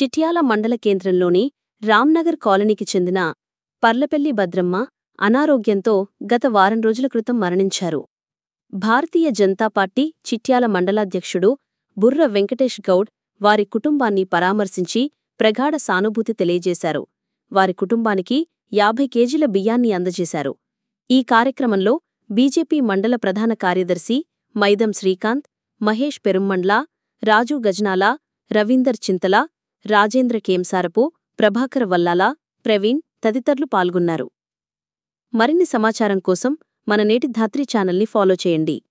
చిట్యాల మండల కేంద్రంలోని రామ్నగర్ కాలనీకి చెందిన పర్లపెల్లి భద్రమ్మ అనారోగ్యంతో గత వారం రోజుల క్రితం మరణించారు భారతీయ జనతా పార్టీ చిట్యాల మండలాధ్యక్షుడు బుర్ర వెంకటేష్ గౌడ్ వారి కుటుంబాన్ని పరామర్శించి ప్రగాఢ సానుభూతి తెలియజేశారు వారి కుటుంబానికి యాభై కేజీల బియ్యాన్ని అందజేశారు ఈ కార్యక్రమంలో బీజేపీ మండల ప్రధాన కార్యదర్శి మైదం శ్రీకాంత్ మహేష్ పెరుమ్మండ్ల రాజు గజనాల రవీందర్ చింతల రాజేంద్ర కేంసారపు ప్రభాకర్ వల్లాల ప్రవీణ్ తదితరులు పాల్గొన్నారు మరిన్ని సమాచారం కోసం మన నేటి ధాత్రి ఛానల్ని ఫాలో చేయండి